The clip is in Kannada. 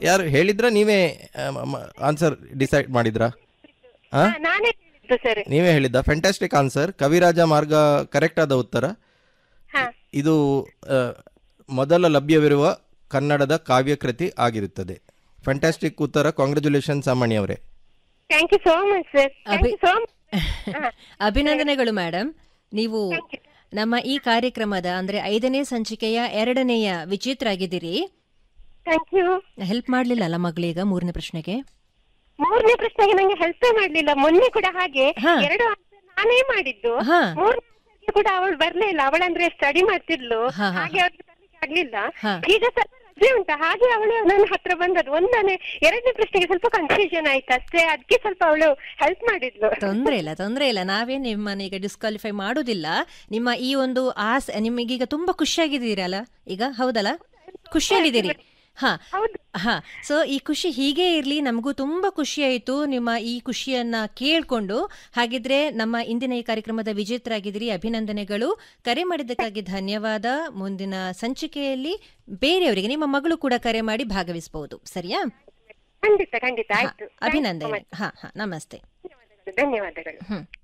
ಯಾರು ಹೇಳಿದ್ರಾ ನೀವೇ ಆನ್ಸರ್ ಡಿಸೈಡ್ ಮಾಡಿದ್ರಾ ಹಾ ಹಾ, ನಾನೇ ಹೇಳಿದ್ದು ಸರ್ ನೀವೇ ಹೇಳಿದ್ದ ಫ್ಯಾಂಟಾಸ್ಟಿಕ್ ಆನ್ಸರ್ ಕವಿರಾಜ ಮಾರ್ಗ ಕರೆಕ್ಟ್ ಆದ ಉತ್ತರ ಹಾ ಇದು ಆ, ಮೊದಲ ಲಭ್ಯವಿರುವ ಕನ್ನಡದ ಕಾವ್ಯಕೃತಿ ಆಗಿರುತ್ತದೆ ಫ್ಯಾಂಟಾಸ್ಟಿಕ್ ಉತ್ತರ ಕಾಂಗ್ರ್ಯಾಚುಲೇಷನ್ ಸಾಮಾಣಿ ಅವರೇ thank you so much sir thank you so much ಅಭಿನಂದನೆಗಳು ಮೇಡಮ್ ನೀವು ನಮ್ಮ ಈ ಕಾರ್ಯಕ್ರಮದ ಅಂದ್ರೆ ಐದನೇ ಸಂಚಿಕೆಯ ಎರಡನೆಯ ವಿಚಿತ್ರ ಆಗಿದ್ದೀರಿ ಥ್ಯಾಂಕ್ ಯು ಹೆಲ್ಪ್ ಮಾಡ್ಲಿಲ್ಲ ಅಲ್ಲ ಮಗಳೀಗ ಮೂರನೇ ಪ್ರಶ್ನೆಗೆ ಮೂರನೇ ಪ್ರಶ್ನೆಗೆ ನಂಗೆ ಹೆಲ್ಪ್ ಮಾಡ್ಲಿಲ್ಲ ಮೊನ್ನೆ ಕೂಡ ಹಾಗೆ ಹಾ. ಎರಡು answer ನಾನೇ ಮಾಡಿದ್ದು ಹಾ. ಮೂರನೇ answer ಕೂಡ ಅವಳು ಬರ್ಲೇ ಇಲ್ಲ ಅವಳಂದ್ರೆ ಸ್ಟಡಿ ಮಾಡ್ತಿದ್ಲು ಹಾ, ಹಾ, ಹಾಗೆ ಅವ್ರಿಗೆ ಬರ್ಲಿಕ್ಕೆ ಆಗ್ಲಿಲ್ಲ ಹಾ. ಈಗ ಸ್ವಲ್ಪ ರಜೆ ಉಂಟು ಹಾಗೆ ಅವಳು ನನ್ನ ಹತ್ರ ಬಂದದ್ದು ಒಂದನೇ ಎರಡನೇ ಪ್ರಶ್ನೆಗೆ ಸ್ವಲ್ಪ ಕನ್ಫ್ಯೂಷನ್ ಆಯ್ತು ಅಷ್ಟೇ ಅದಕ್ಕೆ ಸ್ವಲ್ಪ ಅವಳು ಹೆಲ್ಪ್ ಮಾಡಿದ್ಲು ತೊಂದ್ರೆ ಇಲ್ಲ ತೊಂದ್ರೆ ಇಲ್ಲ ನಾವೇ ನಿಮ್ಮನ್ನ ಈಗ ಡಿಸ್ಕ್ವಾಲಿಫೈ ಮಾಡುದಿಲ್ಲ ನಿಮ್ಮ ಈ ಒಂದು ಆಸೆ ನಿಮಗೀಗ ತುಂಬಾ ಖುಷಿಯಾಗಿದ್ದೀರಲ್ಲ ಈಗ ಹೌದಲ್ಲ ಖುಷಿಯಲ್ಲಿದ್ದೀರಿ ಹಾ ಹೌದು ಹಾ ಸೊ ಈ ಖುಷಿ ಹೀಗೆ ಇರ್ಲಿ ನಮಗೂ ತುಂಬಾ ಖುಷಿ ಆಯ್ತು ನಿಮ್ಮ ಈ ಖುಷಿಯನ್ನ ಕೇಳ್ಕೊಂಡು ಹಾಗಿದ್ರೆ ನಮ್ಮ ಇಂದಿನ ಈ ಕಾರ್ಯಕ್ರಮದ ವಿಜೇತರಾಗಿದ್ದೀರಿ ಅಭಿನಂದನೆಗಳು ಕರೆ ಮಾಡಿದ್ದಕ್ಕಾಗಿ ಧನ್ಯವಾದ ಮುಂದಿನ ಸಂಚಿಕೆಯಲ್ಲಿ ಬೇರೆಯವರಿಗೆ ನಿಮ್ಮ ಮಗಳು ಕೂಡ ಕರೆ ಮಾಡಿ ಭಾಗವಹಿಸಬಹುದು ಸರಿಯಾ ಖಂಡಿತ ಖಂಡಿತ ಹಾ, ಆಯ್ತು Thank you so ಅಭಿನಂದನೆ much. ಹಾ ಹಾ ನಮಸ್ತೆ ಧನ್ಯವಾದಗಳು ಹ್ಮ್